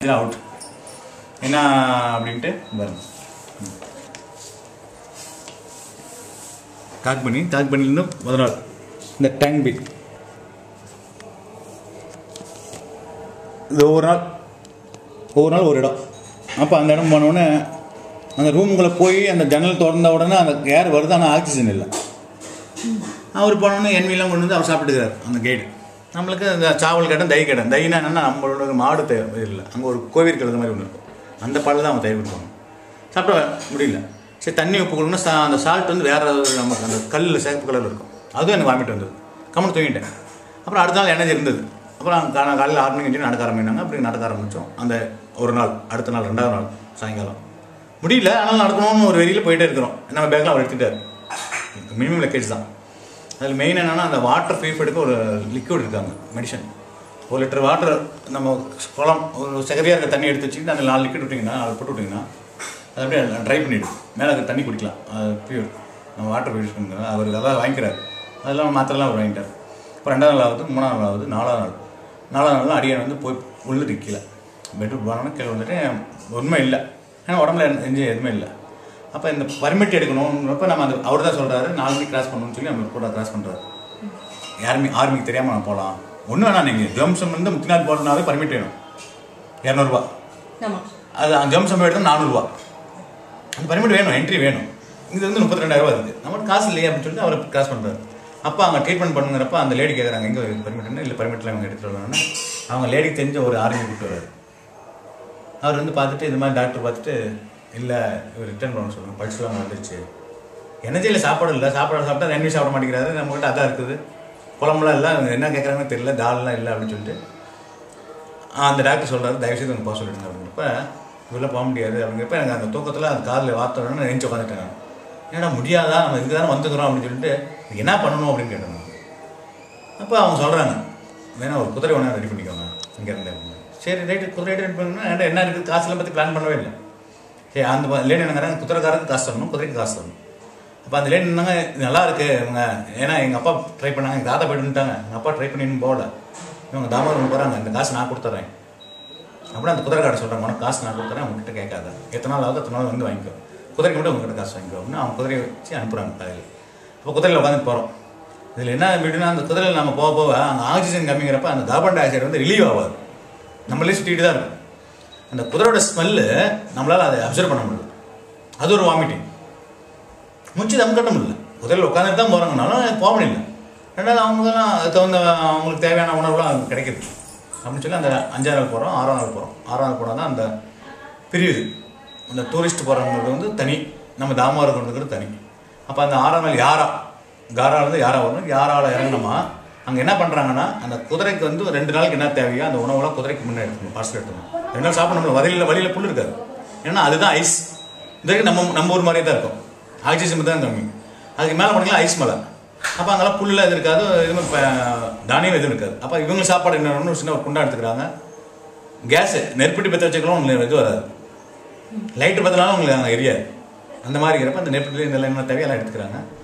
இது அவுட் என்ன அப்படின்ட்டு வரும் காக் பண்ணி காக் பண்ணிலேருந்து முதல் நாள் இந்த டேங்க் பீட் இது ஒவ்வொரு நாள் ஒவ்வொரு நாள் ஒரு இடம் அப்போ அந்த இடம் போனோடனே அந்த ரூமுக்குள்ளே போய் அந்த ஜன்னல் திறந்த உடனே அந்த ஏர் வருது ஆனால் ஆக்சிஜன் இல்லை அவர் போனோடனே என்விலாம் கொண்டு வந்து அவர் சாப்பிட்டுக்கிறார் அந்த கைடு நம்மளுக்கு இந்த சாவல் கேட்டன் தை கேட்டன் தைனா என்னன்னா நம்மளோட மாடு தே இல்லை அங்கே ஒரு கோவில் கழுத மாதிரி ஒன்று இருக்கும் அந்த பால் தான் அவன் தயிர் கொடுப்பாங்க சாப்பிட முடியல சரி தண்ணி உப்பு கொடுக்கணும் சா அந்த சால்ட் வந்து வேற ஒரு நமக்கு அந்த கல்லில் சேப்பு கலரில் இருக்கும் அதுவும் எனக்கு வாமிட் வந்தது கம்மன் தூங்கிட்டேன் அப்புறம் அடுத்த நாள் எனர்ஜி இருந்தது அப்புறம் கா- காலையில் ஆறு மணிக்கு நடக்க ஆரம்பினாங்க அப்படி நடக்க ஆரம்பித்தோம் அந்த ஒரு நாள் அடுத்த நாள் ரெண்டாவது நாள் சாயங்காலம் முடியல ஆனால் நடக்கணும்னு ஒரு வெறியில் போயிட்டே இருக்கிறோம் நம்ம பேக்கில் அவர் எடுத்துட்டார் மினிமம் லக்கேஜ் தான் அதில் மெயின் என்னென்னா அந்த வாட்டர் ப்ரீஃப் எடுக்க ஒரு லிக்விட் இருக்காங்க மெடிசன் ஒரு லிட்டர் வாட்டர் நம்ம குளம் ஒரு சகதியாக இருக்க தண்ணி எடுத்து வச்சுக்கிட்டு அந்த நாலு லிக்விட் விட்டிங்கன்னா அதை போட்டு விட்டிங்கன்னா அது அப்படியே ட்ரை பண்ணிவிடும் மேலே இருக்க தண்ணி குடிக்கலாம் அது பியூர் நம்ம வாட்டர் யூஸ் பண்ணுறோம் அவர் அதான் வாங்கிக்கிறார் அதெல்லாம் மாத்திரலாம் அவர் வாங்கிட்டார் இப்போ ரெண்டாவது நாள் ஆகுது மூணாவது நாள் ஆகுது நாலாவது நாள் நாலாவது நாள் அடியன் வந்து போய் உள்ளுட்டு கீழே பெட்ரூம் போனோன்னா கீழே வந்துட்டு உண்மை இல்லை ஏன்னா உடம்புல எந்த எதுவுமே இல்லை அப்போ இந்த பர்மிட் எடுக்கணும்ன்றப்ப நம்ம அந்த அவர் தான் சொல்கிறாரு நாலு மணிக்கு கிராஸ் பண்ணணும்னு சொல்லி நம்ம கூட கிராஸ் பண்ணுறாரு யாருமே ஆர்மிக்கு தெரியாமல் நான் போகலாம் ஒன்றும் வேணாம் நீங்கள் ஜம்சம் வந்து முத்திநாள் போட்டனாவே பர்மிட் வேணும் இரநூறுபா ஆமாம் அது ஜம்சம் எடுத்தால் நானூறுரூவா அந்த பர்மிட் வேணும் என்ட்ரி வேணும் இது வந்து முப்பத்தி ரெண்டாயிரரூவா இருக்குது நம்மளுக்கு காசு இல்லையே அப்படின்னு சொல்லிட்டு அவர் கிராஸ் பண்ணுறாரு அப்போ அங்கே ட்ரீட்மெண்ட் பண்ணுங்கிறப்ப அந்த லேடி கேட்குறாங்க எங்கே பர்மிட்னு இல்லை பர்மிட்டில் அவங்க எடுத்துகிட்டு வரலான்னு அவங்க லேடிக்கு தெரிஞ்ச ஒரு ஆர்மி கூப்பிட்டு வர்றாரு அவர் வந்து பார்த்துட்டு இது மாதிரி டாக்டர் பார்த்துட்டு இல்லை இவர் ரிட்டர்ன் பண்ண சொல்லுங்க படிச்சுலாம் வந்துருச்சு எனர்ஜியில் சாப்பாடு இல்லை சாப்பாடு சாப்பிட்டா ரெண்டு சாப்பிட மாட்டேங்கிறாரு நம்மகிட்ட அதான் இருக்குது குழம்புலாம் இல்லை அவங்க என்ன கேட்குறாங்கன்னு தெரியல தால்லாம் இல்லை அப்படின்னு சொல்லிட்டு ஆ, அந்த டாக்டர் சொல்கிறாரு தயவுசெய்து எனக்கு போக சொல்லிடுங்க அப்படின்றப்ப இவரெல்லாம் போக முடியாது அப்படிங்கிறப்ப எனக்கு அந்த தூக்கத்தில் அந்த காதில் வார்த்தை உடனே நெஞ்சு உட்காந்துட்டேன் நான். என்னடா முடியாதா நம்ம இதுக்கு தானே வந்துக்கிறோம் அப்படின்னு சொல்லிட்டு இதுக்கு என்ன பண்ணணும் அப்படின்னு கேட்டேன் நான். அப்போ அவங்க சொல்கிறாங்க வேணா ஒரு குதிரை வேணா ரெடி பண்ணிக்கோங்க இங்கேருந்து அப்படின்னு. சரி ரேட்டு குதிரை ரெடி பண்ணணும்னா என்கிட்ட என்ன இருக்குது காசுலாம் பற்றி பிளான் பண்ணவே இல்லை சரி அந்த லேடி என்னங்கிறாங்க குதிரைக்காரருக்கு காசு தரணும் குதிரைக்கு காசு தரணும் அப்போ அந்த லேடி என்னங்க இது நல்லா இருக்கு இவங்க ஏன்னா எங்கள் அப்பா ட்ரை பண்ணாங்க எங்கள் தாத்தா போயிட்டுட்டாங்க எங்கள் அப்பா ட்ரை பண்ணின்னு போகல இவங்க தாமரம் போகிறாங்க இந்த காசு நான் கொடுத்துட்றேன் அப்படியே அந்த குதிரைக்கார சொல்கிறாங்க உனக்கு காசு நான் கொடுத்துறேன் உங்ககிட்ட கேட்காத எத்தனை நாள் ஆகுது எத்தனை நாள் வந்து வாங்கிக்கோ குதிரைக்கு மட்டும் உங்ககிட்ட காசு வாங்கிக்கோ அப்படின்னு அவங்க குதிரையை வச்சு அனுப்புகிறாங்க காலையில் அப்போ குதிரையில் உட்காந்து போகிறோம் இதில் என்ன வீடுனா அந்த குதிரையில் நம்ம போக போக அங்கே ஆக்சிஜன் கம்மிங்கிறப்ப அந்த கார்பன் டை ஆக்சைடு வந்து ரிலீவ் ஆகாது நம்மளே சுற்றிட்டு தான் இருக்கும் அந்த குதிரையோட ஸ்மெல்லு நம்மளால் அதை அப்சர்வ் பண்ண முடியல அது ஒரு வாமிட்டிங் மூச்சு தம் கட்ட முடியல குதிரையில் உட்காந்துட்டு தான் போகிறாங்கனாலும் போக முடியல ரெண்டாவது அவங்கலாம் அதுக்கு தகுந்த அவங்களுக்கு தேவையான உணவுலாம் கிடைக்குது அப்படின்னு சொல்லி அந்த அஞ்சாம் நாள் போகிறோம் ஆறாம் நாள் போகிறோம் ஆறாம் நாள் போனால் தான் அந்த பிரியுது அந்த டூரிஸ்ட் போகிறவங்களுக்கு வந்து தனி நம்ம தாமாரம் கொண்டுக்கிறது தனி அப்போ அந்த ஆறாம் நாள் யாரா காராலேருந்து யாரா வரணும் யாரால இறங்கினோமா அங்கே என்ன பண்ணுறாங்கன்னா அந்த குதிரைக்கு வந்து ரெண்டு நாளைக்கு என்ன தேவையோ அந்த உணவுலாம் குதிரைக்கு முன்னாடி எடுக்கணும் பார்சல் எடுக்கணும் ரெண்டு நாள் சாப்பிடணும் வழியில் வழியில் புல் இருக்காது ஏன்னா அதுதான் ஐஸ் இது வரைக்கும் நம்ம நம்ம ஊர் மாதிரியே தான் இருக்கும் ஆக்சிஜன் தான் கம்மி அதுக்கு மேலே போனீங்கன்னா ஐஸ் மலை அப்போ அங்கெல்லாம் புல்ல இது இருக்காது எதுவுமே ப- தானியம் எதுவும் இருக்காது அப்போ இவங்க சாப்பாடு என்ன பண்ணணும்? சின்ன ஒரு குண்டா எடுத்துக்கிறாங்க கேஸு நெருப்பட்டி பற்ற வச்சுக்கலாம் உங்களுக்கு இது வராது லைட்டு பற்றினாலும் உங்களுக்கு அங்கே எரியாது அந்த மாதிரி இருக்கிறப்ப அந்த நெருப்பட்டி இதெல்லாம் என்ன தேவையெல்லாம் எடுத்துக்கிறாங்க